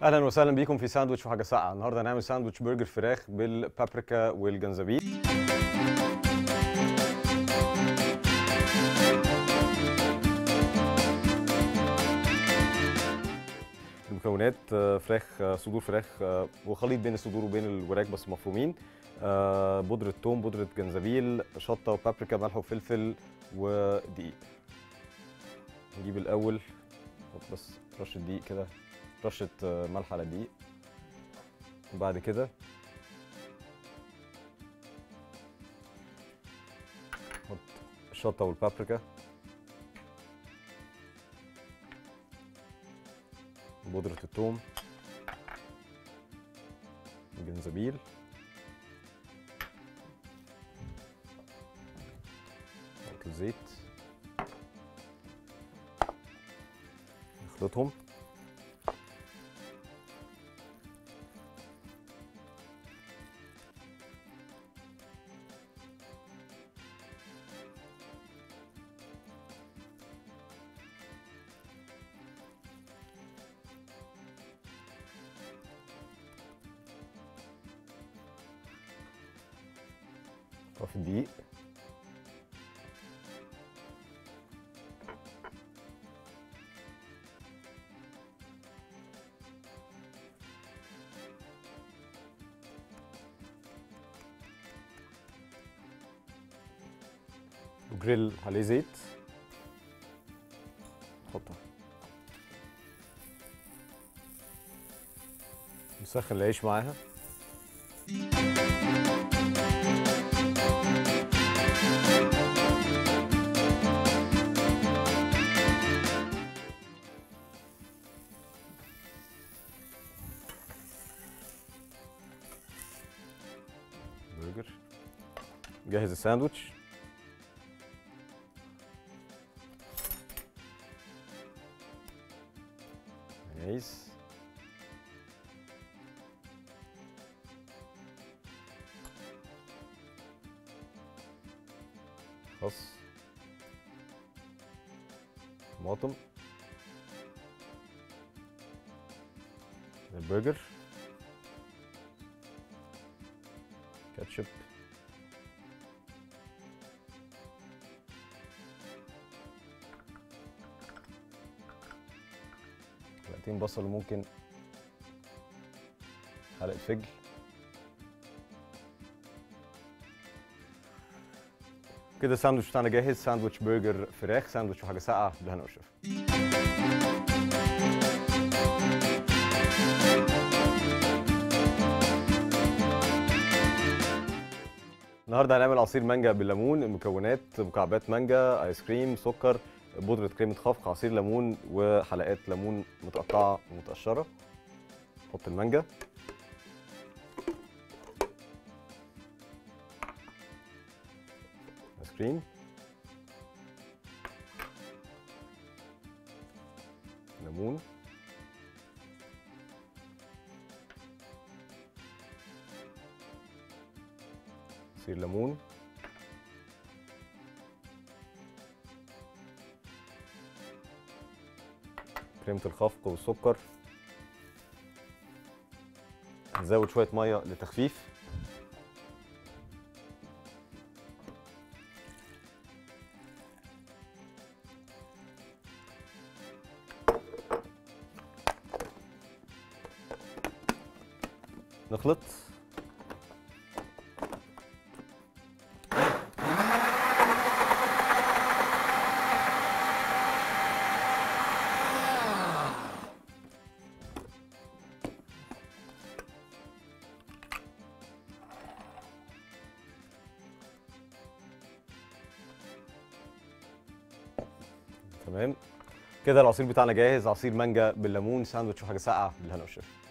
اهلا وسهلا بيكم في ساندوتش وحاجه ساقعه النهارده هنعمل ساندوتش برجر فراخ بالبابريكا والجنزبيل المكونات آه، فراخ آه، صدور فراخ آه، وخليط بين الصدور وبين الوراك بس مفرومين آه، بودرة توم بودرة جنزبيل شطة وبابريكا ملح وفلفل ودقيق نجيب الأول نحط بس رشة دقيق كده رشة آه، ملح على الدقيق وبعد كده نحط الشطة والبابريكا بودرة الثوم الجنزبيل نحط الزيت نخلطهم في الدقيق وجريل عليه زيت نحطها نسخن العيش معاها برجر جهز الساندوتش جاهز خس طماطم البرجر كاتشب معلقتين بصل وممكن حلقة فجل كده الساندوتش بتاعنا جاهز ساندوتش برجر فراخ ساندوتش وحاجة ساقعة بالهنا والشفا النهارده هنعمل عصير مانجا بالليمون المكونات مكعبات مانجا ايس كريم سكر بودرة كريمة خفق عصير ليمون وحلقات ليمون متقطعة ومتقشرة نحط المانجا ايس كريم ليمون عصير ليمون كريمة الخفق والسكر نزود شوية مية للتخفيف نخلط تمام كده العصير بتاعنا جاهز عصير مانجا بالليمون ساندوتش وحاجه ساقعه بالهنا والشفا